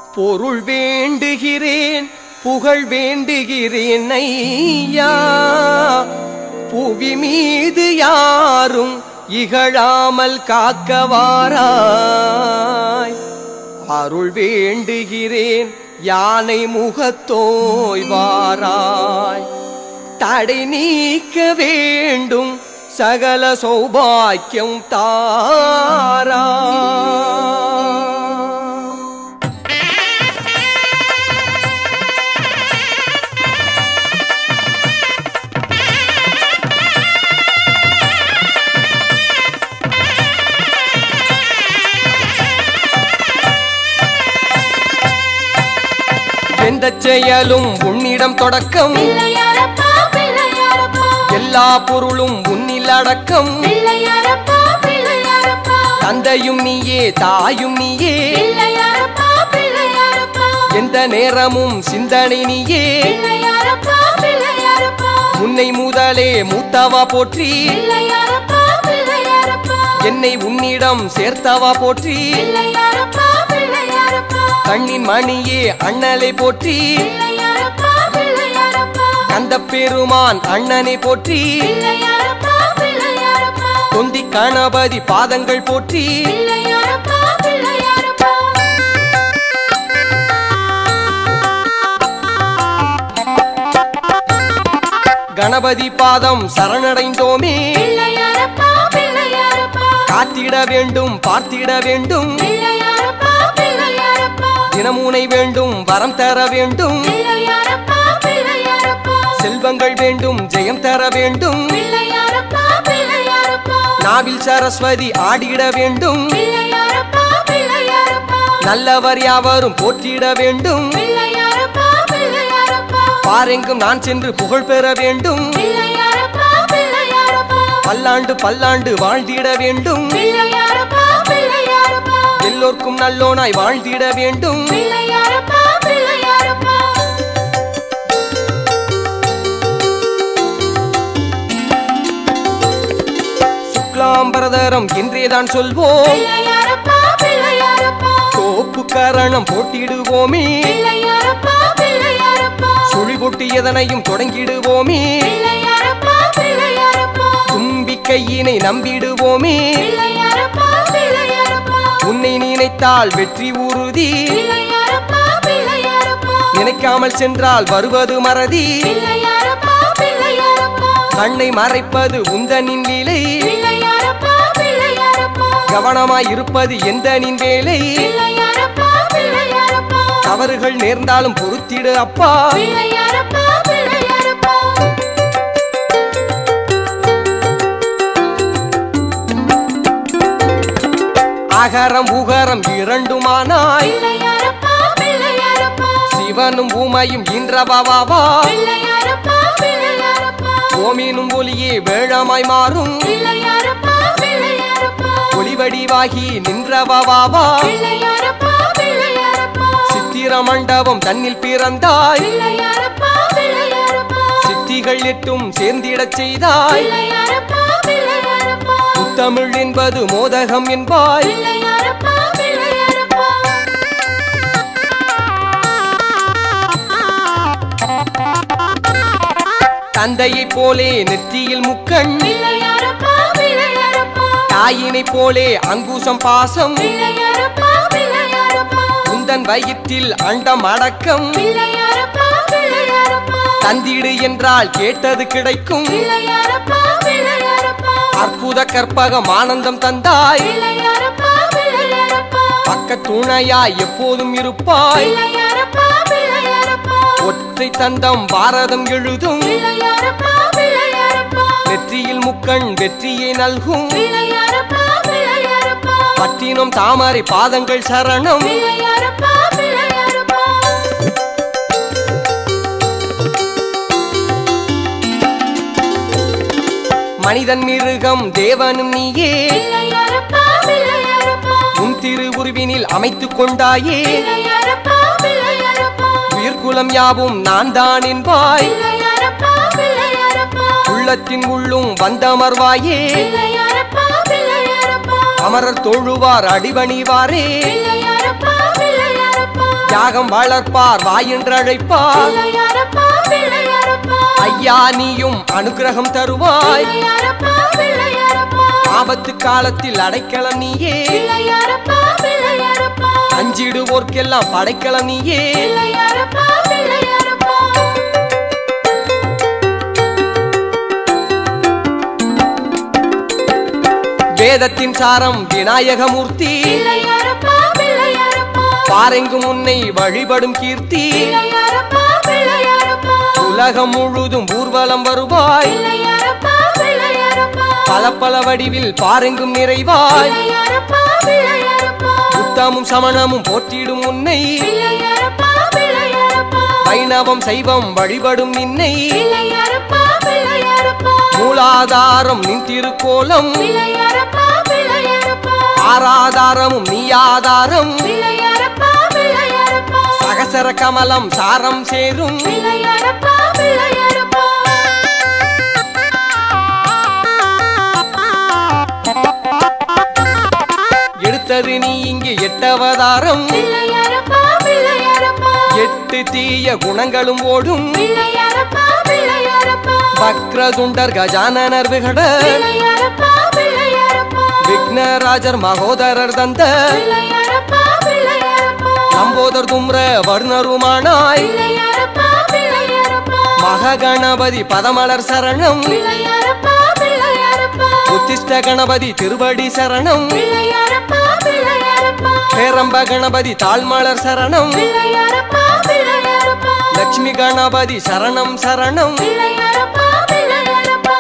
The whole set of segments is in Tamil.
பொருள் வேண்டுகிறேன் புகழ் வேண்டுகிறேன் ஐயா புவி மீது யாரும் இகழாமல் காக்கவாராய் அருள் வேண்டுகிறேன் யானை முகத்தோய் வாராய் தடை நீக்க வேண்டும் சகல சௌபாக்கியம் தாரா எந்த செயலும் உன்னிடம் தொடக்கம் பிள்ளையாரப்பா பிள்ளையாரப்பா எல்லா பொருளும் உன்னில் அடக்கம் பிள்ளையாரப்பா பிள்ளையாரப்பா தந்தையும் நீயே தாயும் நீயே பிள்ளையாரப்பா பிள்ளையாரப்பா எந்த நேரமும் சிந்தனை நீயே பிள்ளையாரப்பா பிள்ளையாரப்பா உன்னை முதலே மூத்தவா போற்றி பிள்ளையாரப்பா பிள்ளையாரப்பா என்னை உன்னிடம் சேர்த்தவா போற்றி பிள்ளையாரப்பா பிள்ளையாரப்பா கண்ணின் மணியே அண்ணலை போற்றி பிள்ளையாரப்பா பிள்ளையாரப்பா கந்த பெருமான் அண்ணனை போற்றி பிள்ளையாரப்பா பிள்ளையாரப்பா தொந்தி கணபதி பாதங்கள் போற்றி பிள்ளையாரப்பா பிள்ளையாரப்பா கணபதி பாதம் சரணடைந்தோமே பிள்ளையாரப்பா பிள்ளையாரப்பா காத்திட வேண்டும் பார்த்திட வேண்டும் பிள்ளையாரப்பா பிள்ளையாரப்பா தினமுனை வேண்டும் வரம் தர வேண்டும் பிள்ளையாரப்பா பிள்ளையாரப்பா செல்வங்கள் வேண்டும் ஜெயம் தர வேண்டும் பிள்ளையாரப்பா பிள்ளையாரப்பா நாவில் சரஸ்வதி ஆடிட வேண்டும் பிள்ளையாரப்பா பிள்ளையாரப்பா நல்லவர் யாவரும் போற்றிட வேண்டும் பிள்ளையாரப்பா பிள்ளையாரப்பா பாரெங்கும் நான் சென்று புகழ் பெற வேண்டும் பிள்ளையாரப்பா பிள்ளையாரப்பா பல்லாண்டு பல்லாண்டு வாழ்ந்திட வேண்டும் பிள்ளையாரப்பா பிள்ளையாரப்பா எல்லோர்க்கும் நல்லோனாய் வாழ்ந்திட வேண்டும் பிள்ளையாரப்பா பிள்ளையாரப்பா சுக்லாம்பரதரம் என்றேதான் சொல்வோம் பிள்ளையாரப்பா பிள்ளையாரப்பா தோப்பு கரணம் போட்டிடுவோமே பிள்ளையாரப்பா பிள்ளையாரப்பா சுழி பொட்டி எதனையும் தொடங்கிடுவோமே பிள்ளையாரப்பா பிள்ளையாரப்பா தும்பிக்கையினை நம்பிடுவோமே பிள்ளையாரப்பா பிள்ளையாரப்பா உன்னை நினைத்தால் வெற்றி உறுதி பிள்ளையாரப்பா பிள்ளையாரப்பா நினைக்காமல் சென்றால் வருவது மறதி பிள்ளையாரப்பா பிள்ளையாரப்பா கண்ணை மறைப்பது உந்தனின் லீலை பிள்ளையாரப்பா பிள்ளையாரப்பா கவனமாய் இருப்பது எந்தனின் வேலை பிள்ளையாரப்பா பிள்ளையாரப்பா தவறுகள் நேர்ந்தாலும் பொறுத்திடு அப்பா பிள்ளையாரப்பா பிள்ளையாரப்பா அகரம் உகரம் இரண்டுமானாய் பிள்ளையாரப்பா பிள்ளையாரப்பா சிவனும் ஊமையும் இன்றவாவா பிள்ளையாரப்பா பிள்ளையாரப்பா ஓமினும் ஒலியே வேழமாய் மாறும் பிள்ளையாரப்பா பிள்ளையாரப்பா ஒளிவடிவாகி நின்றவாவா பிள்ளையாரப்பா பிள்ளையாரப்பா சித்திர மண்டபம் தன்னில் பிறந்தாய் பிள்ளையாரப்பா பிள்ளையாரப்பா சித்திகள் எட்டும் சேர்ந்திடச் செய்தாய் பிள்ளையாரப்பா பிள்ளையாரப்பா முத்தமிழ் என்பது மோதகம் என்பாய் பிள்ளையாரப்பா பிள்ளையாரப்பா தந்தையைப் போலே நெற்றியில் முக்கண் பிள்ளையாரப்பா பிள்ளையாரப்பா தாயினைப் போலே அங்குசம் பாசம் பிள்ளையாரப்பா பிள்ளையாரப்பா உந்தன் வயிற்றில் அண்டம் அடக்கம் பிள்ளையாரப்பா பிள்ளையாரப்பா தந்திடு என்றால் கேட்டது கிடைக்கும் பிள்ளையாரப்பா பிள்ளையாரப்பா அற்புத கற்பகம் ஆனந்தம் தந்தாய் பிள்ளையாரப்பா பிள்ளையாரப்பா பக்க துணையாய் எப்போதும் இருப்பாய் பிள்ளையாரப்பா பிள்ளையாரப்பா ஒற்றை தந்தம் பாரதம் எழுதும் பிள்ளையாரப்பா பிள்ளையாரப்பா நெற்றியில் முக்கண் வெற்றியை நல்கும் பிள்ளையாரப்பா பிள்ளையாரப்பா பட்டினம் தாமரை பாதங்கள் சரணம் பிள்ளையாரப்பா பிள்ளையாரப்பா மனிதன் மிருகம் தேவனும் நீயே பிள்ளையாரப்பா பிள்ளையாரப்பா உன் திருவுருவினில் அமைத்துக் கொண்டாயே பிள்ளையாரப்பா பிள்ளையாரப்பா உயிர்குலம் யாவும் நான் தான் என்பாய் பிள்ளையாரப்பா பிள்ளையாரப்பா உள்ளத்தின் உள்ளும் வந்தமர்வாயே பிள்ளையாரப்பா பிள்ளையாரப்பா அமரர் தொழுவார் அடிபணிவாரே பிள்ளையாரப்பா பிள்ளையாரப்பா யாகம் வளர்ப்பார் வாயென்றழைப்பார் பிள்ளையாரப்பா பிள்ளையாரப்பா ஐயா நீயும் அனுக்கிரகம் தருவாய் பிள்ளையாரப்பா பிள்ளையாரப்பா ஆபத்து காலத்தில் அடைக்கலம் நீயே பிள்ளையாரப்பா பிள்ளையாரப்பா அஞ்சிடுவோர்க்கெல்லாம் படைக்கலம் நீயே பிள்ளையாரப்பா பிள்ளையாரப்பா வேதத்தின் சாரம் விநாயகமூர்த்தி பிள்ளையாரப்பா பிள்ளையாரப்பா பாரெங்கும் உன்னை வழிபடும் கீர்த்தி பிள்ளையாரப்பா பிள்ளையாரப்பா உலகம் முழுதும் ஊர்வலம் வருவாய் பிள்ளையாரப்பா பிள்ளையாரப்பா பல பல வடிவில் பாரெங்கும் நிறைவாய் பிள்ளையாரப்பா பிள்ளையாரப்பா புத்தமும் சமணமும் போற்றிடும் உன்னை பிள்ளையாரப்பா பிள்ளையாரப்பா வைணவம் சைவம் வழிபடும் நின்னை பிள்ளையாரப்பா பிள்ளையாரப்பா மூலாதாரம் நின் திருக்கோலம் பிள்ளையாரப்பா பிள்ளையாரப்பா ஆராதாரமும் நீயாதாரம் பிள்ளையாரப்பா பிள்ளையாரப்பா சகசர கமலம் சாரம் சேரும் பிள்ளையாரப்பா பிள்ளையாரப்பா எடுத்தது நீ இங்கு எட்டவதாரம் பிள்ளையாரப்பா பிள்ளையாரப்பா எட்டு தீய குணங்களும் ஓடும் பிள்ளையாரப்பா பிள்ளையாரப்பா வக்ரதுண்டர் கஜானனர் விகட பிள்ளையாரப்பா பிள்ளையாரப்பா விக்னராஜர் மகோதரர் தந்த பிள்ளையாரப்பா பிள்ளையாரப்பா நம்போதர் தும்ர வர்ணருமானாய் பிள்ளையாரப்பா பிள்ளையாரப்பா மககணபதி பதமலர் சரணம் பிள்ளையாரப்பா பிள்ளையாரப்பா உத்திஷ்ட கணபதி திருவடி சரணம் பிள்ளையாரப்பா பிள்ளையாரப்பா பேரம்ப கணபதி தாழ்மலர் சரணம் பிள்ளையாரப்பா பிள்ளையாரப்பா லட்சுமி கணபதி சரணம் சரணம் பிள்ளையாரப்பா பிள்ளையாரப்பா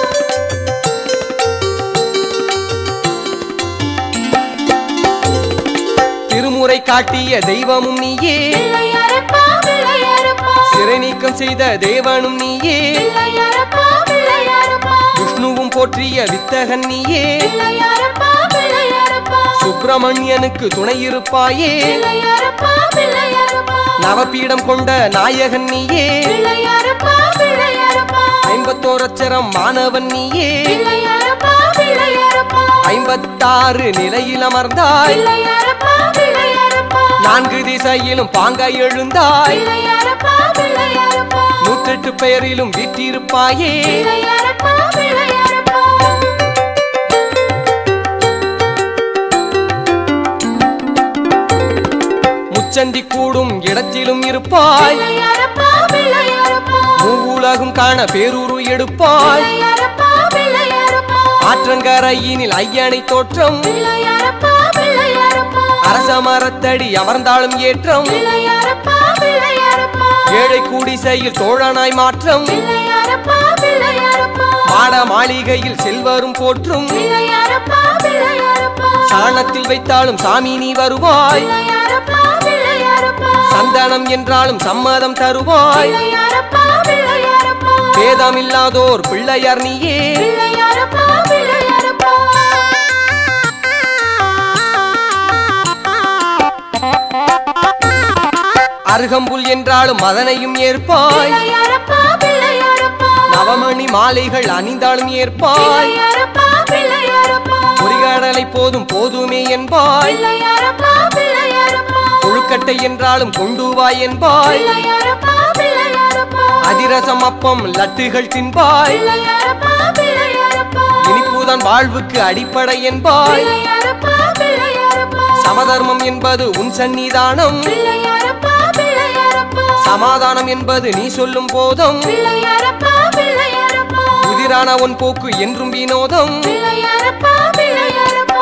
திருமுறை காட்டிய தெய்வமும் நீயே பிள்ளையாரப்பா பிள்ளையாரப்பா சிறை நீக்கம் செய்த தேவனும் நீயே பிள்ளையாரப்பா பிள்ளையாரப்பா விஷ்ணுவும் போற்றிய வித்தகன் நீயே பிள்ளையாரப்பா பிள்ளையாரப்பா சுப்பிரமணியனுக்கு துணை இருப்பாயே பிள்ளையாரப்பா பிள்ளையாரப்பா நவபீடம் கொண்ட நாயகன் நீயே பிள்ளையாரப்பா பிள்ளையாரப்பா ஐம்பத்தோரச்சரம் மாணவன் நீயே பிள்ளையாரப்பா பிள்ளையாரப்பா ஐம்பத்தாறு நிலையில் அமர்ந்தாய் பிள்ளையாரப்பா பிள்ளையாரப்பா நான்கு திசையிலும் பாங்காய் எழுந்தாய் பிள்ளையாரப்பா பிள்ளையாரப்பா நூற்றெட்டு பெயரிலும் வீற்றிருப்பாயே பிள்ளையாரப்பா பிள்ளையாரப்பா முச்சந்தி கூடும் இடத்திலும் இருப்பாய் பிள்ளையாரப்பா பிள்ளையாரப்பா மூவுலகும் காண பேரூரு எடுப்பாய் பிள்ளையாரப்பா பிள்ளையாரப்பா ஆற்றங்கரையினில் ஐயனை தோற்றம் பிள்ளையாரப்பா பிள்ளையாரப்பா அரச மரத்தடி அமர்ந்தாலும் ஏற்றம் பிள்ளையாரப்பா பிள்ளையாரப்பா ஏழை கூடிசையில் தோழனாய் மாற்றம் பிள்ளையாரப்பா பிள்ளையாரப்பா மாட மாளிகையில் செல்வரும் போற்றும் பிள்ளையாரப்பா பிள்ளையாரப்பா சாணத்தில் வைத்தாலும் சாமி நீ வருவாய் பிள்ளையாரப்பா பிள்ளையாரப்பா சந்தனம் என்றாலும் சம்மதம் தருவாய் பிள்ளையாரப்பா பிள்ளையாரப்பா பேதமில்லாதோர் பிள்ளையார் நீயே பிள்ளையாரப்பா பிள்ளையாரப்பா அருகம்புல் என்றாலும் அதனையும் ஏற்பாய் பிள்ளையாரப்பா பிள்ளையாரப்பா நவமணி மாலைகள் அணிந்தாலும் ஏற்பாய் பிள்ளையாரப்பா பிள்ளையாரப்பா பொறிகடலை போதும் போதுமே என்பாய் பிள்ளையாரப்பா பிள்ளையாரப்பா கொழுக்கட்டை என்றாலும் கொண்டு வாய் என்பாய் பிள்ளையாரப்பா பிள்ளையாரப்பா அதிரசம் அப்பம் லட்டுகள் தின்பாய் பிள்ளையாரப்பா பிள்ளையாரப்பா இனிப்புதான் வாழ்வுக்கு அடிப்படை என்பாய் பிள்ளையாரப்பா பிள்ளையாரப்பா சமதர்மம் என்பது உன் சந்நிதானம் பிள்ளையாரப்பா பிள்ளையாரப்பா சமாதானம் என்பது நீ சொல்லும் போதும் பிள்ளையாரப்பா பிள்ளையாரப்பா புதிரான உன் போக்கு என்றும் வினோதம் பிள்ளையாரப்பா பிள்ளையாரப்பா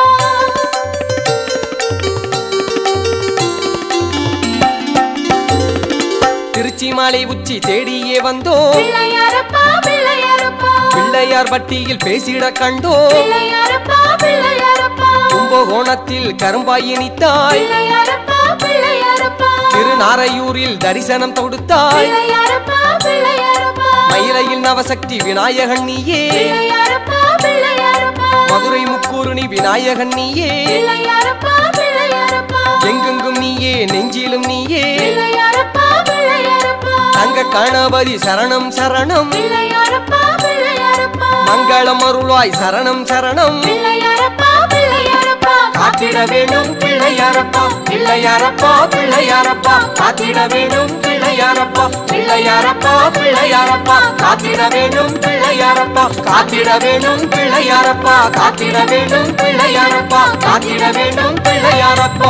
திருச்சி மாலை உச்சி தேடியே வந்தோம் பிள்ளையாரப்பா பிள்ளையாரப்பா பிள்ளையார் பட்டியில் பேசிட கண்டோ பிள்ளையாரப்பா பிள்ளையாரப்பா கும்பகோணத்தில் கரும்பாய் இனித்தாய் பிள்ளையாரப்பா பிள்ளையாரப்பா திருநாரையூரில் தரிசனம் தொடுத்தாய் பிள்ளையாரப்பா பிள்ளையாரப்பா மயிலையில் நவசக்தி விநாயகன் நீயே பிள்ளையாரப்பா பிள்ளையாரப்பா மதுரை முக்கூருணி விநாயகன் நீயே பிள்ளையாரப்பா பிள்ளையாரப்பா எங்கெங்கும் நீயே நெஞ்சிலும் நீயே பிள்ளையாரப்பா பிள்ளையாரப்பா தங்க கணபதி சரணம் சரணம் பிள்ளையாரப்பா பிள்ளையாரப்பா மங்களம் அருளாய் சரணம் சரணம் பிள்ளையாரப்பா பிள்ளையாரப்பா காத்திட வேணும் பிள்ளையாரப்பா பிள்ளையாரப்பா பிள்ளையாரப்பா காத்திட வேணும் பிள்ளையாரப்பா பிள்ளையாரப்பா பிள்ளையாரப்பா காத்திட வேணும் பிள்ளையாரப்பா காத்திட வேணும் பிள்ளையாரப்பா காத்திட வேணும் பிள்ளையாரப்பா காத்திட வேணும் பிள்ளையாரப்பா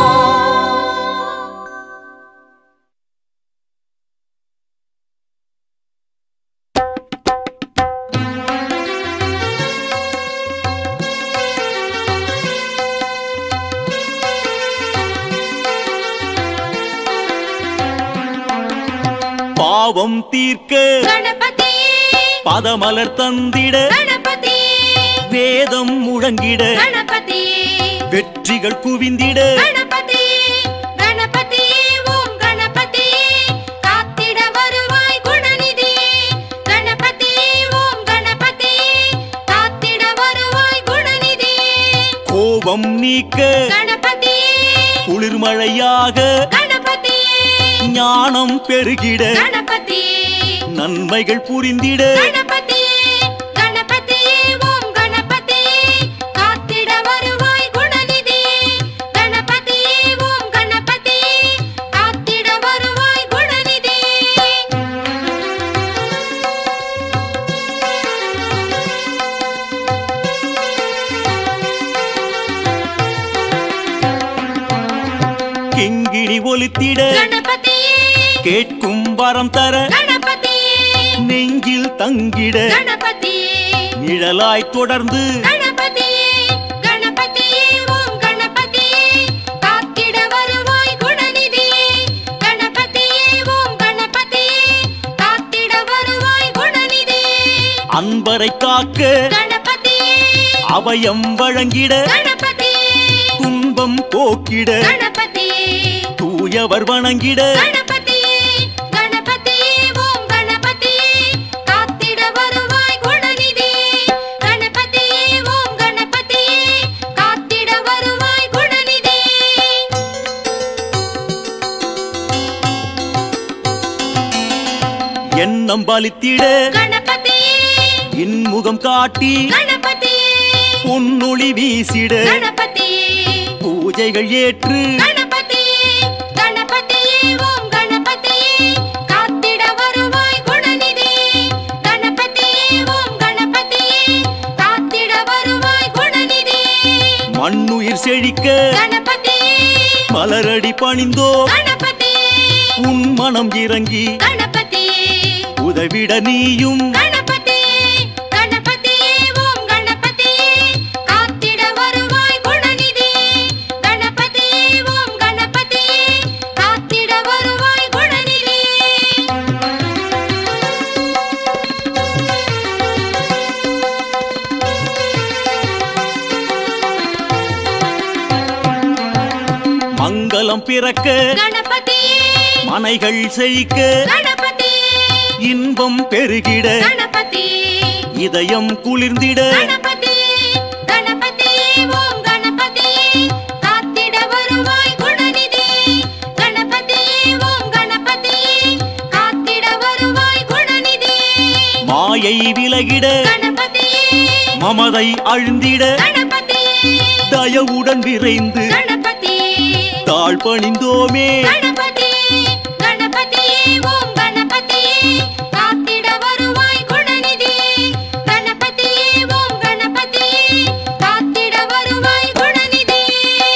பாவம் தீர்க்க கணபதியே பதமலர் தந்திட கணபதியே வேதம் முழங்கிட கணபதியே வெற்றிகள் குவிந்திட கணபதியே கணபதியே ஓம் கணபதியே காத்திட வருவாய் குணநிதியே கணபதியே ஓம் கணபதியே காத்திட வருவாய் குணநிதியே கோபம் நீக்க கணபதியே குளிர்மழையாக கணபதியே ஞானம் பெருகிட கணபதியே நன்மைகள் புரிந்திட கணபதியே கணபதியே ஓம் கணபதியே காத்திட வருவாய் குணநிதியே கணபதியே ஓம் கணபதியே காத்திட வருவாய் குணநிதியே கிங்கிணி ஒலித்திட கணபதியே கேட்கும் வரம் தர கணபதியே நெஞ்சில் தங்கிட கணபதியே நிழலாய் தொடர்ந்து கணபதியே கணபதியே ஓம் கணபதியே காத்திட வருவாய் குணநிதியே கணபதியே ஓம் கணபதியே காத்திட வருவாய் குணநிதியே அன்பரை காக்க கணபதியே அபயம் வழங்கிட கணபதியே துன்பம் போக்கிட கணபதியே தூயவர் வணங்கிட கணபதியே கணபதியே ஓம் கணபதியே காத்திட வருவாய் குணநிதியே கணபதியே ஓம் கணபதியே காத்திட வருவாய் குணநிதியே எண்ணம் பலித்திட கணபதியே இன்முகம் காட்டி கணபதியே பொன்னொளி வீசிட கணபதியே பூஜைகள் ஏற்று கணபதியே கணபதியே ஓம் கணபதியே காத்திட வருவாய் குணநிதியே கணபதியே ஓம் கணபதியே காத்திட வருவாய் குணநிதியே மண்ணுயிர் செழிக்க கணபதியே மலரடி பணிந்தோ கணபதியே உன் மனம் இறங்கி கணபதியே உதவிட நீயும் கணபதியே கணபதியே ஓம் கணபதியே காத்திட வருவாய் குணநிதியே கணபதியே ஓம் கணபதியே காத்திட வருவாய் குணநிதியே மங்களம் பிறக்க கணபதியே மனைகள் செழிக்க கணபதியே இன்பம் பெருகிட கணபதியே இதயம் குளிர்ந்திட கணபதியே கணபதியே ஓம் கணபதியே காத்திட வருவாய் குணநிதியே கணபதியே ஓம் கணபதியே காத்திட வருவாய் குணநிதியே மாயை விலகிட கணபதியே மமதை அழுந்திட கணபதியே தயவுடன் விரைந்து கணபதியே தாழ் பணிந்தோமே கணபதியே கணபதியே ஓம் கணபதியே காத்திட வருவாய் குணநிதியே கணபதியே ஓம் கணபதியே காத்திட வருவாய் குணநிதியே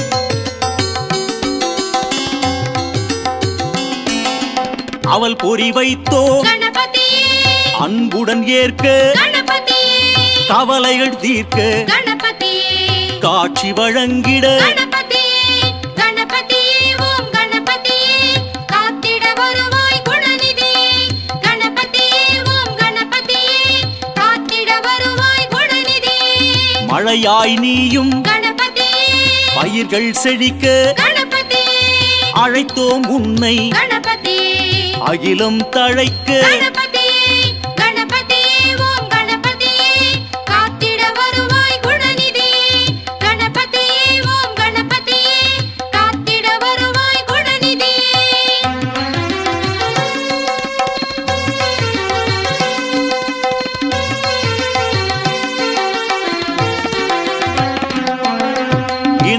அவள் பொறி வைத்தோ கணபதியே அன்புடன் ஏற்க கணபதியே கவலைகள் தீர்க்க கணபதியே காட்சி வழங்கிட கணபதியே கணபதியே ஓம் கணபதியே காத்திட வருவாய் குணநிதியே கணபதியே ஓம் கணபதியே காத்திட வருவாய் குணநிதியே மழையாய் நீயும் கணபதியே பயிர்கள் செழிக்க கணபதியே அழைத்தோம் உன்னை கணபதியே அகிலம் தழைக்க கணபதியே கணபதியே ஓம் கணபதியே காத்திட வருவாய் குணநிதியே கணபதியே ஓம் கணபதியே காத்திட வருவாய் குணநிதியே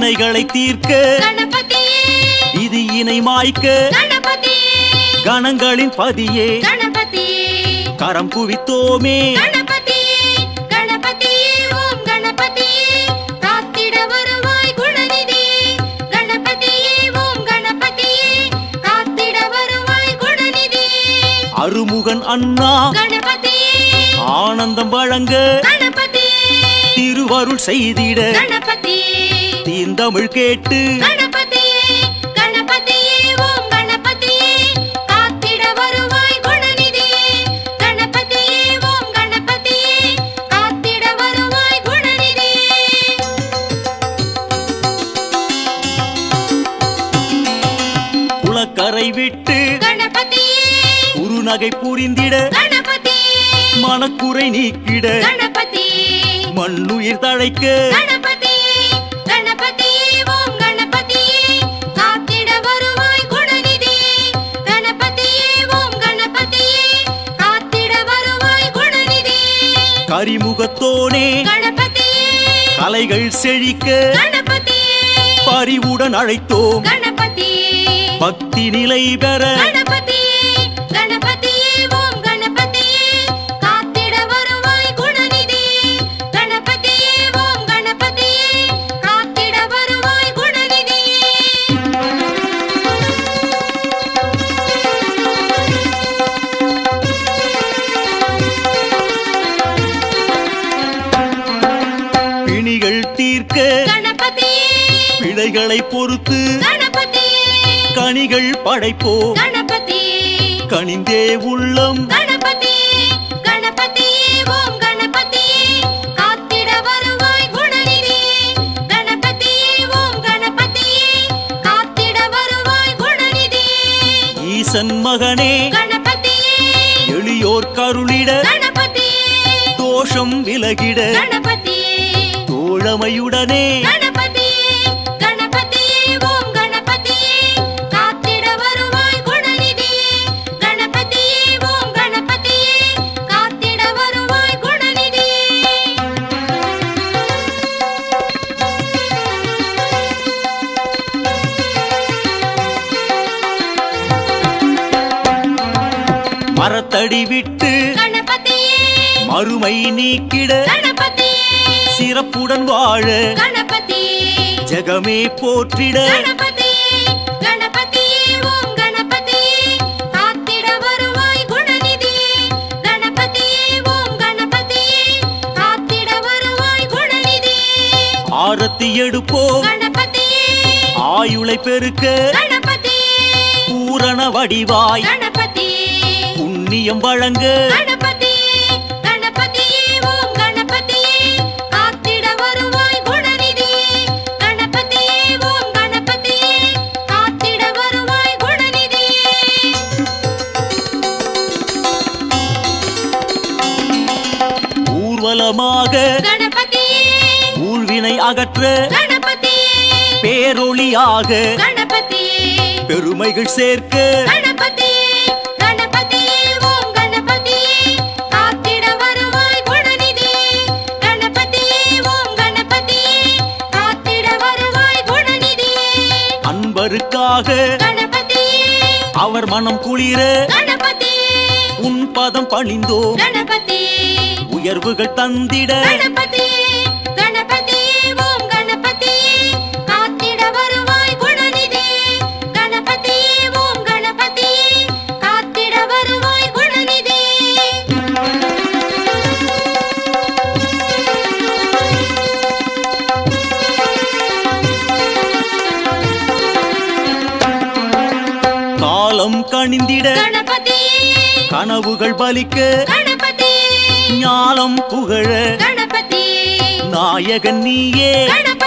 வினைகளை தீர்க்க கணபதியே விதியினை மாய்க்க கணபதியே கணங்களின் பதியே கணபதியே கரம் குவித்தோமே கணபதியே கணபதியே ஓம் கணபதியே காத்திட வருவாய் குணநிதியே கணபதியே ஓம் கணபதியே காத்திட வருவாய் குணநிதியே அருமுகன் அண்ணா கணபதியே ஆனந்தம் வழங்க கணபதியே திருவருள் செய்திட கணபதியே தீந்தமிழ் கேட்டு கணபதியே கணபதியே ஓம் கணபதியே காத்திட வருவாய் குணநிதியே கணபதியே ஓம் கணபதியே காத்திட வருவாய் குணநிதியே குளக்கரை விட்டு கணபதியே குறுநகை புரிந்திட கணபதியே மனக்குறை நீக்கிட கணபதியே மண்ணுயிர் தழைக்க கணபதியே கணபதியே ஓம் கணபதியே காத்திட வருவாய் குணநிதியே கணபதியே ஓம் கணபதியே காத்திட வருவாய் குணநிதியே கரிமுகத்தோனே கணபதியே கலைகள் செழிக்க கணபதியே பரிவுடன் அழைத்தோம் கணபதியே பக்தி நிலை பெற கணபதியே கணபதியே ஓம் கணபதியே காத்திட வருவாய் குணநிதியே கணபதியே ஓம் கணபதியே காத்திட வருவாய் குணநிதியே பிணிகள் தீர்க்க கணபதியே பிழைகளை பொறுத்து கணபதியே கனிகள் படைப்போம் கணபதியே கனிந்தே உள்ளம் கணபதியே கணபதியே ஓம் கணபதியே காத்திட வருவாய் குணநிதியே கணபதியே ஓம் கணபதியே காத்திட வருவாய் குணநிதியே ஈசன் மகனே கணபதியே எளியோர் கருளிட கணபதியே தோஷம் விலகிட கணபதியே தோழமையுடனே கணபதியே கணபதியே ஓம் கணபதியே காத்திட வருவாய் குணநிதியே கணபதியே ஓம் கணபதியே காத்திட வருவாய் குணநிதியே மரத்தடி விட்டு கணபதியே மறுமை நீக்கிட கணபதியே சிறப்புடன் வாழ கணபதியே ஜெகமே போற்றிட கணபதியே கணபதியே ஓம் கணபதியே காத்திட வருவாய் குணநிதியே கணபதியே ஓம் கணபதியே காத்திட வருவாய் குணநிதியே ஆரத்தி எடுப்போம் கணபதியே ஆயுளை பெருக்க கணபதியே பூரண வடிவாய் கணபதியே புண்ணியம் வழங்க கணபதியே கணபதியே ஓம் கணபதியே காத்திட வருவாய் குணநிதியே கணபதியே ஓம் கணபதியே காத்திட வருவாய் குணநிதியே ஊர்வலமாக கணபதியே ஊழ்வினை அகற்ற கணபதியே பேரொளியாக கணபதியே பெருமைகள் சேர்க்க கணபதியே கணபதியே ஓம் கணபதியே காத்திட வருவாய் குணநிதியே கணபதியே ஓம் கணபதியே காத்திட வருவாய் குணநிதியே அன்பருக்காக கணபதியே அவர் மனம் குளிர கணபதியே உன் பதம் பணிந்தோம் கணபதியே உயர்வுகள் தந்திட கணபதியே கணபதியே ஓம் கணபதியே காத்திட வருவாய் குணநிதியே கணபதியே ஓம் கணபதியே காத்திட வருவாய் குணநிதியே காலம் கணிந்திட கணபதியே கனவுகள் பலிக்க கணபதியே ஞானம் புகழ கணபதியே நாயகன் நீயே கணபதியே